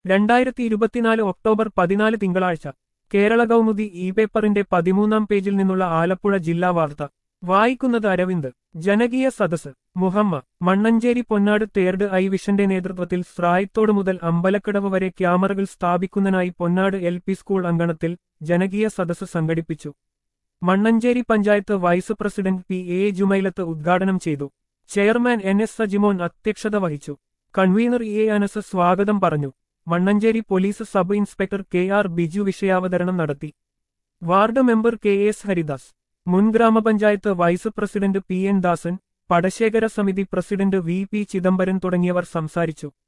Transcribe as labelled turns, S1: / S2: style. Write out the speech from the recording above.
S1: രണ്ടായിരത്തി ഇരുപത്തിനാല് ഒക്ടോബർ പതിനാല് തിങ്കളാഴ്ച കേരള കൗമുദി ഇ പേപ്പറിന്റെ പതിമൂന്നാം പേജിൽ നിന്നുള്ള ആലപ്പുഴ ജില്ലാ വാർത്ത വായിക്കുന്നത് അരവിന്ദ് ജനകീയ സദസ് മുഹമ്മ മണ്ണഞ്ചേരി പൊന്നാട് തേർഡ് ഐ വിഷന്റെ നേതൃത്വത്തിൽ സ്രായത്തോട് മുതൽ അമ്പലക്കടവ് വരെ ക്യാമറകൾ സ്ഥാപിക്കുന്നതിനായി പൊന്നാട് എൽ പി സ്കൂൾ അങ്കണത്തിൽ ജനകീയ സദസ് സംഘടിപ്പിച്ചു Mannancherry panchayat vice president P A Jumailath ഉദ്ഘാടനം ചെയ്തു ചെയർമാൻ എൻ എസ് സജിമോൻ അധ്യക്ഷത വഹിച്ചു കൺവീനർ ഇ എ അനസ് സ്വാഗതം പറഞ്ഞു Mannancherry police sub inspector K R Biju വിഷയാവതരണം നടത്തി ward member K S Haridas മുൻ ഗ്രാമപഞ്ചായത്ത് vice president P N Dasan പടശേഖര സമിതി പ്രസിഡന്റ് വി പി ചിദംബരൻ തുടങ്ങിയവർ സംസാരിച്ചു